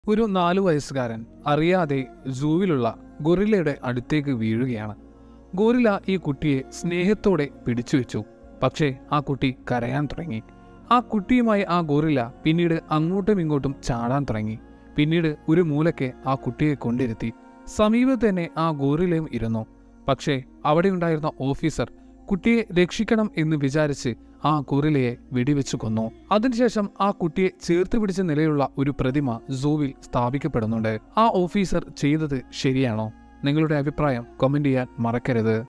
ഒരു നാലു വയസ്സുകാരൻ അറിയാതെ സൂവിലുള്ള ഗൊറില്ലയുടെ അടുത്തേക്ക് വീഴുകയാണ് ഗോറില്ല ഈ കുട്ടിയെ സ്നേഹത്തോടെ പിടിച്ചു വെച്ചു പക്ഷേ ആ കുട്ടി കരയാൻ തുടങ്ങി ആ കുട്ടിയുമായി ആ ഗോറില്ല പിന്നീട് അങ്ങോട്ടും ഇങ്ങോട്ടും ചാടാൻ തുടങ്ങി പിന്നീട് ഒരു മൂലയ്ക്ക് ആ കുട്ടിയെ കൊണ്ടിരുത്തി സമീപത്ത് തന്നെ ആ ഗോറില്ലയും ഇരുന്നു പക്ഷേ അവിടെയുണ്ടായിരുന്ന ഓഫീസർ കുട്ടിയെ രക്ഷിക്കണം എന്ന് വിചാരിച്ച് ആ ഗോറില്ലയെ വെടിവെച്ച് കൊന്നു അതിനുശേഷം ആ കുട്ടിയെ ചേർത്ത് പിടിച്ച നിലയിലുള്ള ഒരു പ്രതിമ സൂവിൽ സ്ഥാപിക്കപ്പെടുന്നുണ്ട് ആ ഓഫീസർ ചെയ്തത് ശരിയാണോ നിങ്ങളുടെ അഭിപ്രായം കമന്റ് ചെയ്യാൻ മറക്കരുത്